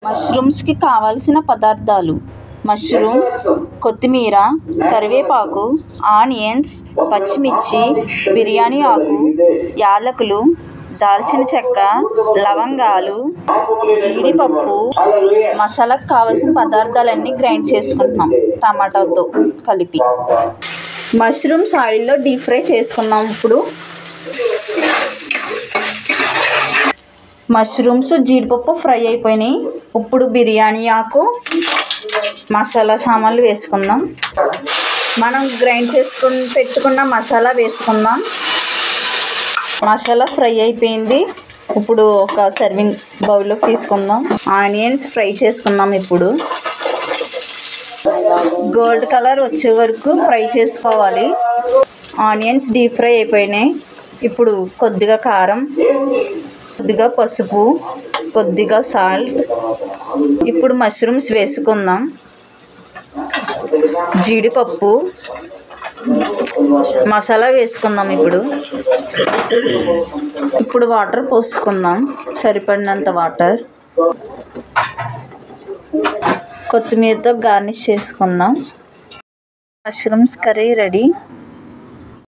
మష్రూమ్స్కి కావలసిన పదార్థాలు మష్రూమ్ కొత్తిమీర కరివేపాకు ఆనియన్స్ పచ్చిమిర్చి బిర్యానీ ఆకు యాలకులు దాల్చిన చెక్క లవంగాలు జీడిపప్పు మసాలాకు కావాల్సిన పదార్థాలన్నీ గ్రైండ్ చేసుకుంటున్నాం టమాటాతో కలిపి మష్రూమ్స్ ఆయిల్లో డీప్ ఫ్రై చేసుకున్నాం ఇప్పుడు మష్రూమ్స్ జీడిపప్పు ఫ్రై అయిపోయినాయి ఇప్పుడు బిర్యానీ ఆకు మసాలా సామాన్లు వేసుకుందాం మనం గ్రైండ్ చేసుకుని పెట్టుకున్న మసాలా వేసుకుందాం మసాలా ఫ్రై అయిపోయింది ఇప్పుడు ఒక సర్వింగ్ బౌల్లోకి తీసుకుందాం ఆనియన్స్ ఫ్రై చేసుకుందాం ఇప్పుడు గోల్డ్ కలర్ వచ్చే వరకు ఫ్రై చేసుకోవాలి ఆనియన్స్ డీప్ ఫ్రై అయిపోయినాయి ఇప్పుడు కొద్దిగా కారం కొద్దిగా పసుపు కొద్దిగా సాల్ట్ ఇప్పుడు మష్రూమ్స్ వేసుకుందాం జీడిపప్పు మసాలా వేసుకుందాం ఇప్పుడు ఇప్పుడు వాటర్ పోసుకుందాం సరిపడినంత వాటర్ కొత్తిమీరతో గార్నిష్ చేసుకుందాం మష్రూమ్స్ కర్రీ రెడీ